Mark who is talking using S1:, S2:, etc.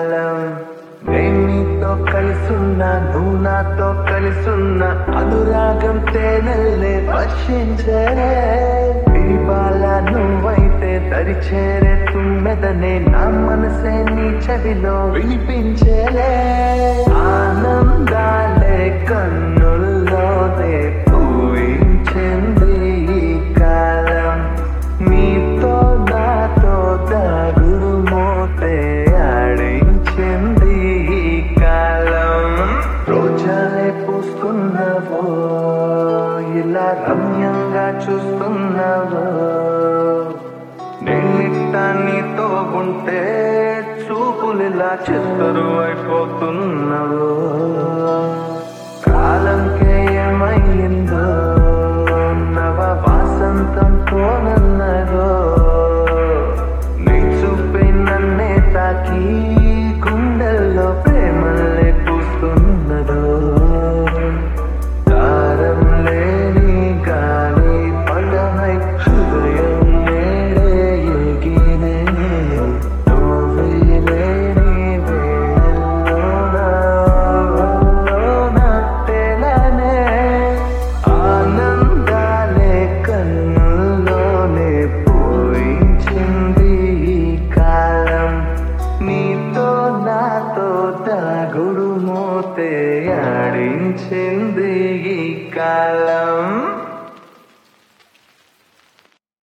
S1: కాలం నేను నీతో కలిసున్నా నువ్వు నాతో కలిసున్నా అనురాగం తేనెల్లే వర్షించరే విరిపాల నువ్వైతే దరి చేరే తుమ్మెదనే నా మనసే నీ చెవిలో వినిపించలే ఆనందాలే కన్నుల్లోనే పూయించింది ఈ కాలం నీతో నాతో దాగుడు మోతే ఆడించింది ఈ కాలం రోజాలే పూస్తున్నావో ఇలా రమ్యంగా చూస్తున్నావో నేనిట్ట నీతో ఉంటే చూపులిలా చెత్తరు అయిపోతున్నావు కాలంకే ఏమైందో నవ వాసంతంతో నన్నదో నీ చూపే నన్నే తాకి